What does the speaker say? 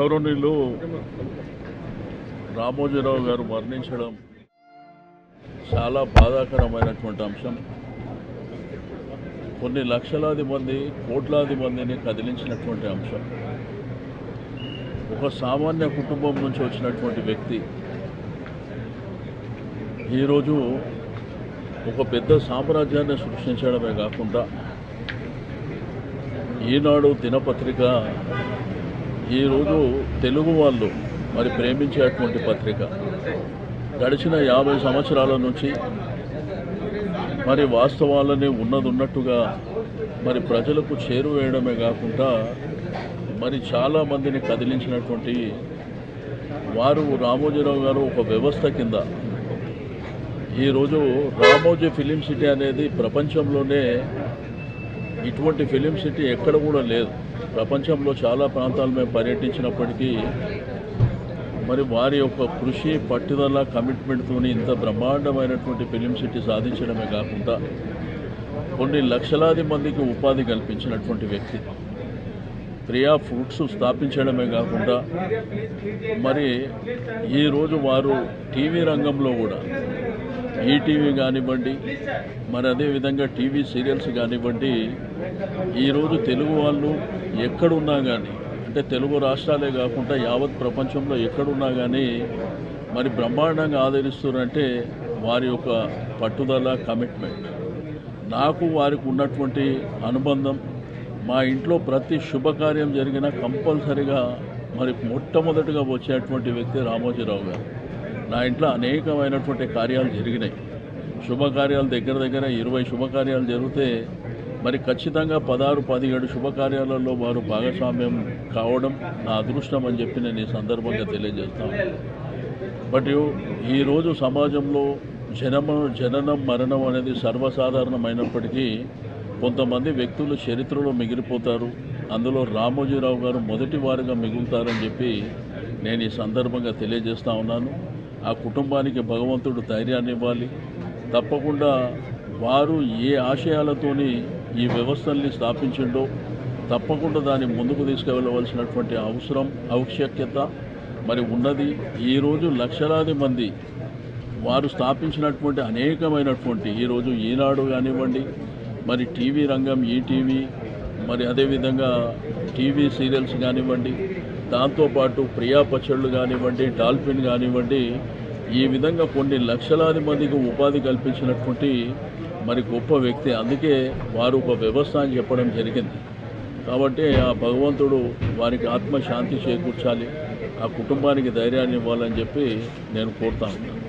గౌరవనీయులు రామోజీరావు గారు మరణించడం చాలా బాధాకరమైనటువంటి అంశం కొన్ని లక్షలాది మంది కోట్లాది మందిని కదిలించినటువంటి అంశం ఒక సామాన్య కుటుంబం నుంచి వచ్చినటువంటి వ్యక్తి ఈరోజు ఒక పెద్ద సామ్రాజ్యాన్ని సృష్టించడమే కాకుండా ఈనాడు దినపత్రిక ఈరోజు తెలుగు వాళ్ళు మరి ప్రేమించేటువంటి పత్రిక గడిచిన యాభై సంవత్సరాల నుంచి మరి వాస్తవాలని ఉన్నది ఉన్నట్టుగా మరి ప్రజలకు చేరువేయడమే కాకుండా మరి చాలామందిని కదిలించినటువంటి వారు రామోజీరావు గారు ఒక వ్యవస్థ కింద ఈరోజు రామోజీ ఫిలిం సిటీ అనేది ప్రపంచంలోనే ఇటువంటి ఫిలిం సిటీ ఎక్కడ కూడా లేదు ప్రపంచంలో చాలా ప్రాంతాలు మేము పర్యటించినప్పటికీ మరి వారి యొక్క కృషి పట్టుదల కమిట్మెంట్తో ఇంత బ్రహ్మాండమైనటువంటి ఫిలిం సిటీ సాధించడమే కాకుండా కొన్ని లక్షలాది మందికి ఉపాధి కల్పించినటువంటి వ్యక్తి ప్రియా ఫ్రూట్స్ స్థాపించడమే కాకుండా మరి ఈరోజు వారు టీవీ రంగంలో కూడా ఈటీవీ కానివ్వండి మరి అదేవిధంగా టీవీ సీరియల్స్ కానివ్వండి ఈరోజు తెలుగు వాళ్ళు ఎక్కడున్నా కానీ అంటే తెలుగు రాష్ట్రాలే కాకుండా యావత్ ప్రపంచంలో ఎక్కడున్నా కానీ మరి బ్రహ్మాండంగా ఆదరిస్తున్నారంటే వారి యొక్క పట్టుదల కమిట్మెంట్ నాకు వారికి ఉన్నటువంటి అనుబంధం మా ఇంట్లో ప్రతి శుభకార్యం జరిగినా కంపల్సరిగా మరి మొట్టమొదటిగా వచ్చేటువంటి వ్యక్తి రామోజీరావు గారు నా ఇంట్లో అనేకమైనటువంటి కార్యాలు జరిగినాయి శుభకార్యాలు దగ్గర దగ్గర ఇరవై శుభకార్యాలు జరిగితే మరి ఖచ్చితంగా పదహారు పదిహేడు శుభకార్యాలలో వారు భాగస్వామ్యం కావడం నా అదృష్టం అని చెప్పి నేను ఈ సందర్భంగా తెలియజేస్తాను బట్ ఈరోజు సమాజంలో జనమ జననం మరణం అనేది సర్వసాధారణమైనప్పటికీ కొంతమంది వ్యక్తులు చరిత్రలో మిగిలిపోతారు అందులో రామోజీరావు గారు మొదటి వారుగా మిగులుతారని చెప్పి నేను ఈ సందర్భంగా తెలియజేస్తా ఉన్నాను ఆ కుటుంబానికి భగవంతుడు ధైర్యాన్ని ఇవ్వాలి తప్పకుండా వారు ఏ ఆశయాలతోని ఈ వ్యవస్థల్ని స్థాపించిండో తప్పకుండా దాన్ని ముందుకు తీసుకువెళ్ళవలసినటువంటి అవసరం ఆవశ్యకత మరి ఉన్నది ఈరోజు లక్షలాది మంది వారు స్థాపించినటువంటి అనేకమైనటువంటి ఈరోజు ఈనాడు కానివ్వండి మరి టీవీ రంగం ఈటీవీ మరి అదేవిధంగా టీవీ సీరియల్స్ కానివ్వండి దాంతోపాటు ప్రియా పచ్చళ్ళు కానివ్వండి డాల్ఫిన్ కానివ్వండి ఈ విధంగా కొన్ని లక్షలాది మందికి ఉపాధి కల్పించినటువంటి మరి గొప్ప వ్యక్తి అందుకే వారు ఒక వ్యవస్థ అని చెప్పడం జరిగింది కాబట్టి ఆ భగవంతుడు వారికి ఆత్మశాంతి చేకూర్చాలి ఆ కుటుంబానికి ధైర్యాన్ని ఇవ్వాలని చెప్పి నేను కోరుతా ఉన్నాను